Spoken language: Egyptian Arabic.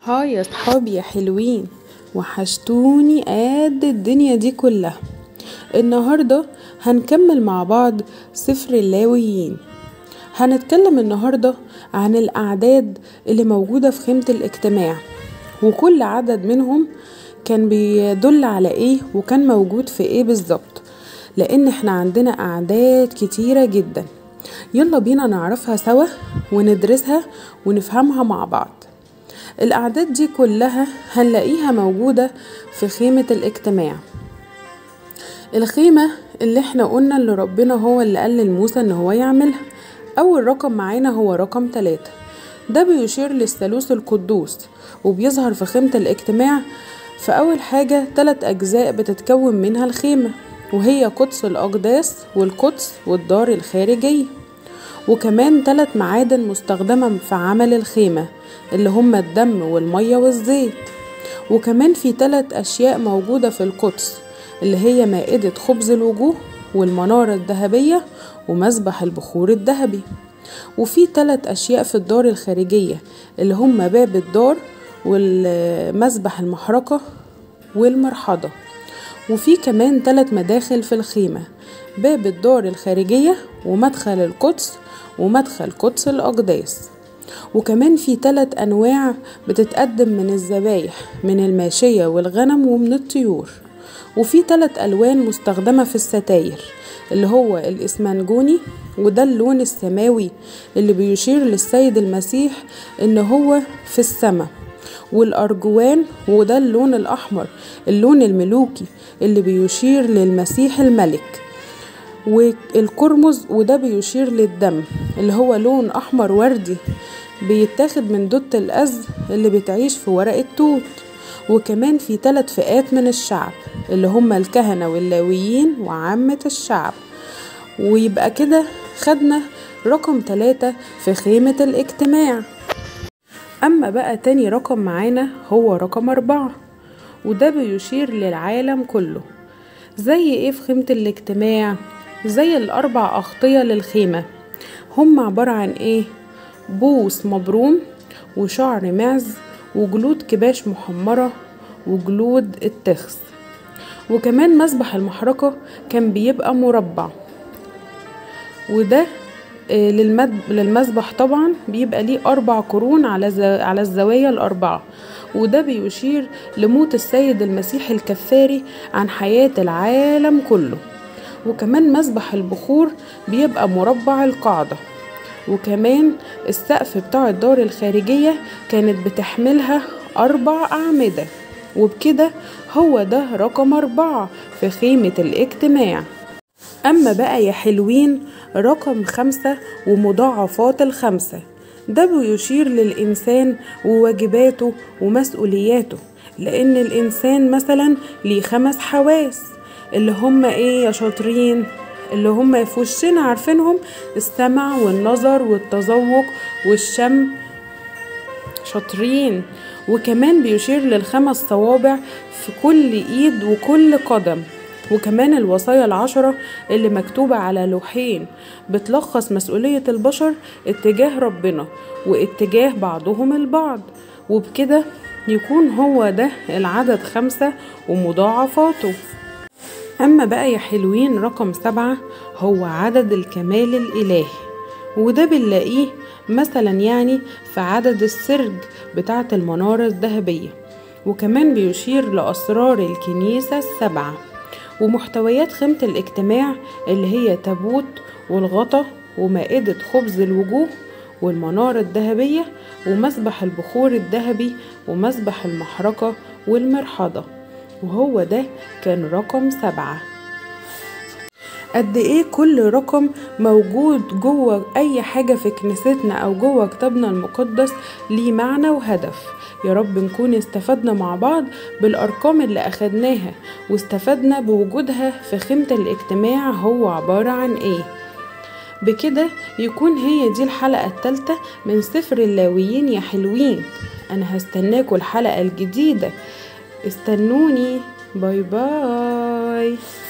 هاي يا صحابي يا حلوين وحشتوني قد الدنيا دي كلها النهاردة هنكمل مع بعض سفر اللاويين هنتكلم النهاردة عن الأعداد اللي موجودة في خيمة الاجتماع وكل عدد منهم كان بيدل على ايه وكان موجود في ايه بالظبط لان احنا عندنا اعداد كتيرة جدا يلا بينا نعرفها سوا وندرسها ونفهمها مع بعض الأعداد دي كلها هنلاقيها موجودة في خيمة الاجتماع الخيمة اللي احنا قلنا اللي ربنا هو اللي قال لموسى ان هو يعملها أول رقم معانا هو رقم تلاتة ده بيشير للثالوث القدوس وبيظهر في خيمة الاجتماع في أول حاجة تلات أجزاء بتتكون منها الخيمة وهي قدس الأقداس والقدس والدار الخارجية وكمان تلات معادن مستخدمة في عمل الخيمة اللي هما الدم والمية والزيت وكمان في تلات أشياء موجودة في القدس اللي هي مائدة خبز الوجوه والمنارة الذهبية ومسبح البخور الذهبي وفي تلات أشياء في الدار الخارجية اللي هما باب الدار والمسبح المحرقة والمرحضة وفي كمان تلات مداخل في الخيمة باب الدار الخارجية ومدخل القدس ومدخل قدس الأقداس وكمان في تلات أنواع بتتقدم من الذبايح من الماشية والغنم ومن الطيور وفي تلات ألوان مستخدمة في الستاير اللي هو الإسمنجوني وده اللون السماوي اللي بيشير للسيد المسيح إن هو في السماء والأرجوان وده اللون الأحمر اللون الملوكي اللي بيشير للمسيح الملك والقرمز وده بيشير للدم اللي هو لون أحمر وردي بيتاخد من دوت الأز اللي بتعيش في ورق التوت وكمان في ثلاث فئات من الشعب اللي هم الكهنة واللاويين وعامة الشعب ويبقى كده خدنا رقم ثلاثة في خيمة الاجتماع أما بقى تاني رقم معانا هو رقم أربعة وده بيشير للعالم كله زي ايه في خيمة الاجتماع زي الأربع أغطية للخيمة هم عبارة عن ايه بوس مبروم وشعر معز وجلود كباش محمرة وجلود التخس وكمان مسبح المحرقة كان بيبقى مربع وده للمد... للمسبح طبعا بيبقى ليه أربع قرون على ز... على الزوايا الأربعة وده بيشير لموت السيد المسيح الكفاري عن حياة العالم كله وكمان مسبح البخور بيبقى مربع القاعدة وكمان السقف بتاع الدار الخارجية كانت بتحملها أربع أعمدة وبكده هو ده رقم أربعة في خيمة الاجتماع أما بقى يا حلوين رقم خمسة ومضاعفات الخمسة ده بيشير للإنسان وواجباته ومسؤولياته لأن الإنسان مثلا ليه خمس حواس اللي هم إيه يا شاطرين اللي هم في وشنا عارفينهم السمع والنظر والتذوق والشم شاطرين وكمان بيشير للخمس صوابع في كل ايد وكل قدم وكمان الوصايا العشرة اللي مكتوبة على لوحين بتلخص مسؤولية البشر اتجاه ربنا واتجاه بعضهم البعض وبكده يكون هو ده العدد خمسة ومضاعفاته أما بقى يا حلوين رقم سبعة هو عدد الكمال الإلهي وده بنلاقيه مثلا يعني في عدد السرج بتاعة المنارة الذهبية وكمان بيشير لأسرار الكنيسة السبعة ومحتويات خيمة الاجتماع اللي هي تابوت والغطا ومائدة خبز الوجوه والمنارة الذهبية ومسبح البخور الذهبي ومسبح المحرقة والمرحضة وهو ده كان رقم سبعة قد ايه كل رقم موجود جوه اي حاجة في كنيستنا او جوه كتابنا المقدس ليه معنى وهدف يا رب نكون استفدنا مع بعض بالارقام اللي اخدناها واستفدنا بوجودها في خيمة الاجتماع هو عبارة عن ايه بكده يكون هي دي الحلقة التالتة من سفر اللاويين يا حلوين انا هستناكوا الحلقة الجديدة استنوني باي باي